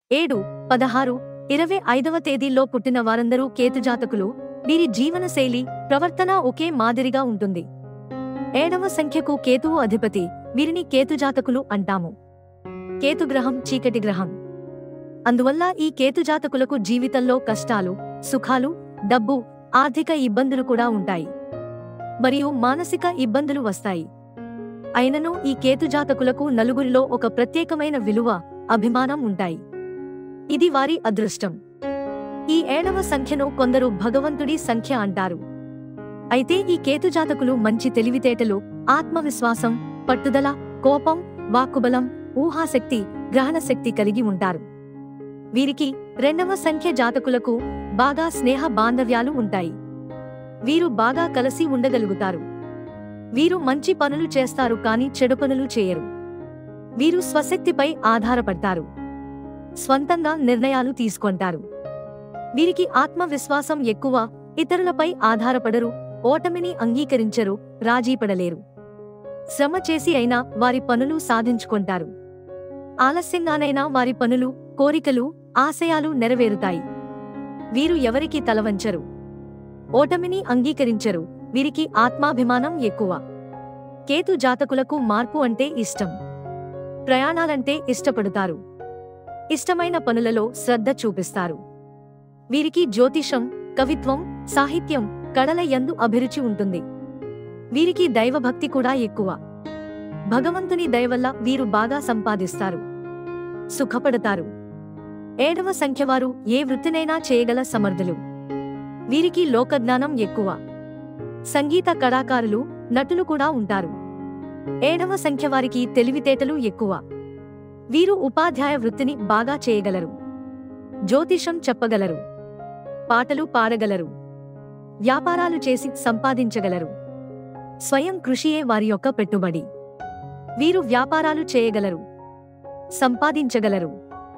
ఏడు పదహారు ఇరవై ఐదవ తేదీల్లో పుట్టిన వారందరూ కేతుజాతకులు వీరి జీవనశైలి ప్రవర్తన ఒకే మాదిరిగా ఉంటుంది ఏడవ సంఖ్యకు కేతువు అధిపతి వీరిని కేతుజాతకులు అంటాము కేతుగ్రహం చీకటి గ్రహం అందువల్ల ఈ కేతుజాతకులకు జీవితంలో కష్టాలు సుఖాలు డబ్బు ఆర్థిక ఇబ్బందులు కూడా ఉంటాయి మరియు మానసిక ఇబ్బందులు వస్తాయి అయినను ఈ కేతుజాతకులకు నలుగురిలో ఒక ప్రత్యేకమైన విలువ అభిమానం ఉంటాయి ఇది వారి అదృష్టం ఈ ఏడవ సంఖ్యను కొందరు భగవంతుడి సంఖ్య అంటారు అయితే ఈ కేతుజాతకులు మంచి తెలివితేటలు ఆత్మవిశ్వాసం పట్టుదల కోపం వాక్కుబలం ఊహాశక్తి గ్రహణశక్తి కలిగి ఉంటారు వీరికి రెండవ సంఖ్య జాతకులకు బాగా స్నేహ బాంధవ్యాలు ఉంటాయి వీరు బాగా కలిసి ఉండగలుగుతారు వీరు మంచి పనులు చేస్తారు కానీ చెడు పనులు చేయరు వీరు స్వశక్తిపై ఆధారపడతారు స్వంతంగా నిర్ణయాలు తీసుకొంటారు వీరికి ఆత్మవిశ్వాసం ఎక్కువ ఇతరులపై ఆధారపడరు ఓటమిని అంగీకరించరు రాజీపడలేరు శ్రమ చేసి అయినా వారి పనులు సాధించుకుంటారు ఆలస్యంగానైనా వారి పనులు కోరికలు ఆశయాలు నెరవేరుతాయి వీరు ఎవరికి తలవంచరు ఓటమిని అంగీకరించరు వీరికి ఆత్మాభిమానం ఎక్కువ కేతు జాతకులకు మార్పు అంటే ఇష్టం ప్రయాణాలంటే ఇష్టపడుతారు ఇష్టమైన పనులలో శ్రద్ధ చూపిస్తారు వీరికి జ్యోతిషం కవిత్వం సాహిత్యం కళల యందు అభిరుచి ఉంటుంది వీరికి దైవభక్తి కూడా ఎక్కువ భగవంతుని దయవల్ల వీరు బాగా సంపాదిస్తారు సుఖపడతారు ఏడవ సంఖ్యవారు ఏ వృత్తినైనా చేయగల సమర్థులు వీరికి లోకజ్ఞానం ఎక్కువ సంగీత కళాకారులు నటులు కూడా ఉంటారు ఏడవ సంఖ్యవారికి తెలివితేటలు ఎక్కువ వీరు ఉపాధ్యాయ వృత్తిని బాగా చేయగలరు జ్యోతిషం చెప్పగలరు పాటలు పాడగలరు వ్యాపారాలు చేసి సంపాదించగలరు స్వయం కృషియే వారి యొక్క పెట్టుబడి వీరు వ్యాపారాలు చేయగలరు సంపాదించగలరు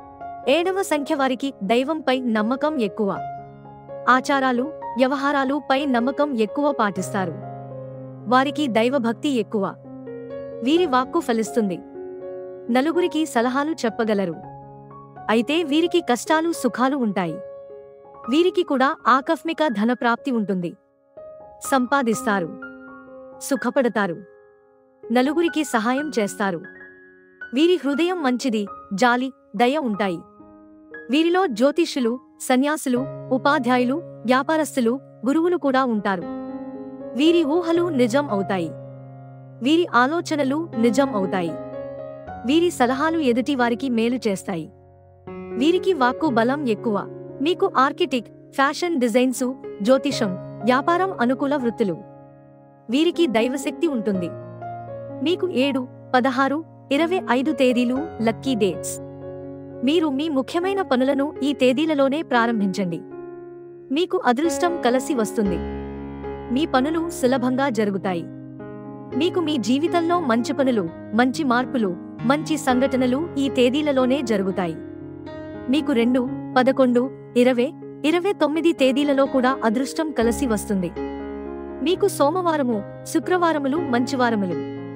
ఏడవ సంఖ్య వారికి దైవంపై నమ్మకం ఎక్కువ ఆచారాలు వ్యవహారాలు పై నమ్మకం ఎక్కువ పాటిస్తారు వారికి దైవభక్తి ఎక్కువ వీరి వాక్కు ఫలిస్తుంది నలుగురికి సలహాలు చెప్పగలరు అయితే వీరికి కష్టాలు సుఖాలు ఉంటాయి వీరికి కూడా ఆకస్మిక ధనప్రాప్తి ఉంటుంది సంపాదిస్తారు సుఖపడతారు నలుగురికి సహాయం చేస్తారు వీరి హృదయం మంచిది జాలి దయ ఉంటాయి వీరిలో జ్యోతిష్యులు సన్యాసులు ఉపాధ్యాయులు వ్యాపారస్తులు గురువులు కూడా ఉంటారు వీరి ఊహలు నిజం అవుతాయి వీరి ఆలోచనలు నిజం అవుతాయి వీరి సలహాలు ఎదుటి వారికి మేలు చేస్తాయి వీరికి వాక్కు బలం ఎక్కువ మీకు ఆర్కిటెక్ట్ ఫ్యాషన్ డిజైన్సు జ్యోతిషం వ్యాపారం అనుకూల వృత్తులు వీరికి దైవశక్తి ఉంటుంది మీకు ఏడు పదహారు ఇరవై ఐదు తేదీలు లక్కీ డేట్స్ మీరు మీ ముఖ్యమైన పనులను ఈ తేదీలలోనే ప్రారంభించండి మీకు అదృష్టం కలసి వస్తుంది మీ పనులు సులభంగా జరుగుతాయి మీకు మీ జీవితంలో మంచి పనులు మంచి మార్పులు మంచి సంఘటనలు ఈ తేదీలలోనే జరుగుతాయి మీకు రెండు పదకొండు ఇరవై ఇరవై తొమ్మిది తేదీలలో కూడా అదృష్టం కలసి వస్తుంది మీకు సోమవారము శుక్రవారములు మంచివారములు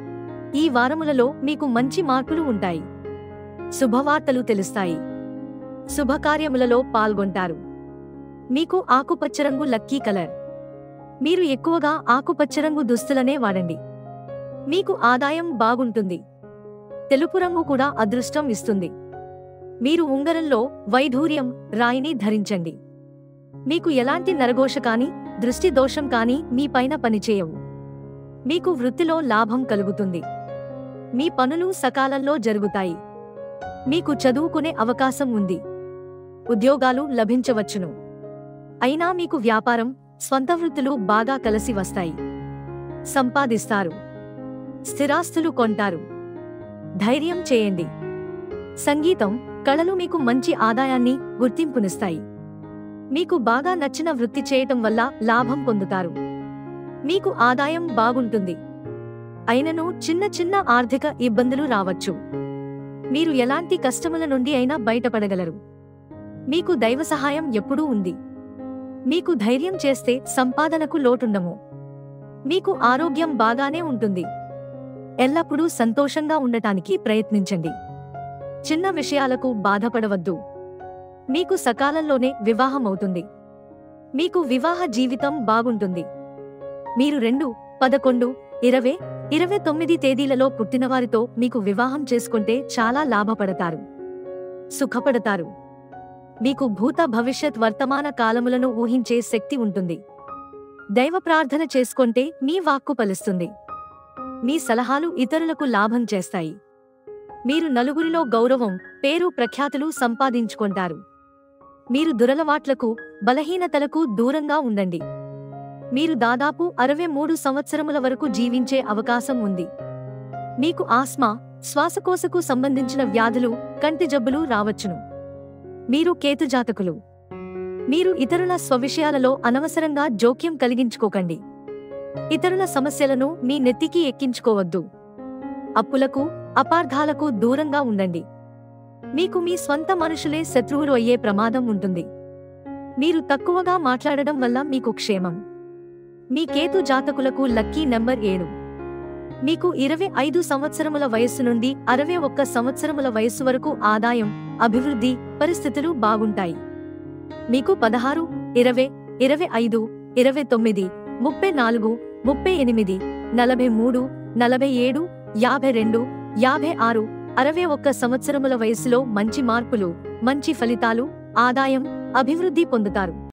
ఈ వారములలో మీకు మంచి మార్పులు ఉంటాయి శుభవార్తలు తెలుస్తాయి శుభకార్యములలో పాల్గొంటారు మీకు ఆకుపచ్చరంగు లక్కీ కలర్ మీరు ఎక్కువగా ఆకుపచ్చరంగు దుస్తులనే వాడండి మీకు ఆదాయం బాగుంటుంది తెలుపు రంగు కూడా అదృష్టం ఇస్తుంది మీరు ఉంగరంలో వైఢూర్యం రాయిని ధరించండి మీకు ఎలాంటి నరఘోష కాని దృష్టి దోషం కాని మీ పైన పనిచేయవు మీకు వృత్తిలో లాభం కలుగుతుంది మీ పనులు సకాలంలో జరుగుతాయి మీకు చదువుకునే అవకాశం ఉంది ఉద్యోగాలు లభించవచ్చును అయినా మీకు వ్యాపారం స్వంత వృత్తులు బాగా కలిసి వస్తాయి సంపాదిస్తారు స్థిరాస్తులు కొంటారు ధైర్యం చేయండి సంగీతం కళలు మీకు మంచి ఆదాయాన్ని గుర్తింపునిస్తాయి మీకు బాగా నచ్చిన వృత్తి చేయటం వల్ల లాభం పొందుతారు మీకు ఆదాయం బాగుంటుంది అయినను చిన్న చిన్న ఆర్థిక ఇబ్బందులు రావచ్చు మీరు ఎలాంటి కష్టముల నుండి అయినా బయటపడగలరు మీకు దైవ సహాయం ఎప్పుడూ ఉంది మీకు ధైర్యం చేస్తే సంపాదనకు లోటుండము మీకు ఆరోగ్యం బాగానే ఉంటుంది ఎల్లప్పుడూ సంతోషంగా ఉండటానికి ప్రయత్నించండి చిన్న విషయాలకు బాధపడవద్దు మీకు సకాలంలోనే వివాహం అవుతుంది మీకు వివాహ జీవితం బాగుంటుంది మీరు రెండు పదకొండు ఇరవై ఇరవై తొమ్మిది తేదీలలో పుట్టినవారితో మీకు వివాహం చేసుకుంటే చాలా లాభపడతారు సుఖపడతారు మీకు భూత భవిష్యత్ వర్తమాన కాలములను ఊహించే శక్తి ఉంటుంది దైవ ప్రార్థన చేసుకుంటే మీ వాక్కు ఫలిస్తుంది మీ సలహాలు ఇతరులకు లాభం చేస్తాయి మీరు నలుగురిలో గౌరవం పేరు ప్రఖ్యాతులు సంపాదించుకుంటారు మీరు దురలవాట్లకు బలహీనతలకు దూరంగా ఉండండి మీరు దాదాపు అరవై మూడు సంవత్సరముల వరకు జీవించే అవకాశం ఉంది మీకు ఆస్మా శ్వాసకోశకు సంబంధించిన వ్యాధులు కంటి జబ్బులు రావచ్చును మీరు కేతుజాతకులు మీరు ఇతరుల స్వవిషయాలలో అనవసరంగా జోక్యం కలిగించుకోకండి ఇతరుల సమస్యలను మీ నెత్తికి ఎక్కించుకోవద్దు అప్పులకు అపార్థాలకు దూరంగా ఉండండి మీకు మీ స్వంత మనుషులే శత్రువులు అయ్యే ప్రమాదం ఉంటుంది మీరు తక్కువగా మాట్లాడడం వల్ల మీకు క్షేమం మీ కేతు జాతకులకు లక్కీ నెంబర్ ఏడు మీకు ఇరవై ఐదు సంవత్సరముల వయస్సు నుండి అరవై ఒక్క సంవత్సరముల వయస్సు వరకు ఆదాయం అభివృద్ధి పరిస్థితులు బాగుంటాయి మీకు పదహారు ఇరవై ఇరవై ఐదు ఇరవై తొమ్మిది ముప్పై నాలుగు ముప్పై ఎనిమిది నలభై మూడు నలభై ఏడు యాభై రెండు యాభై ఆరు అరవై ఒక్క సంవత్సరముల వయస్సులో మంచి మార్పులు మంచి ఫలితాలు ఆదాయం అభివృద్ధి పొందుతారు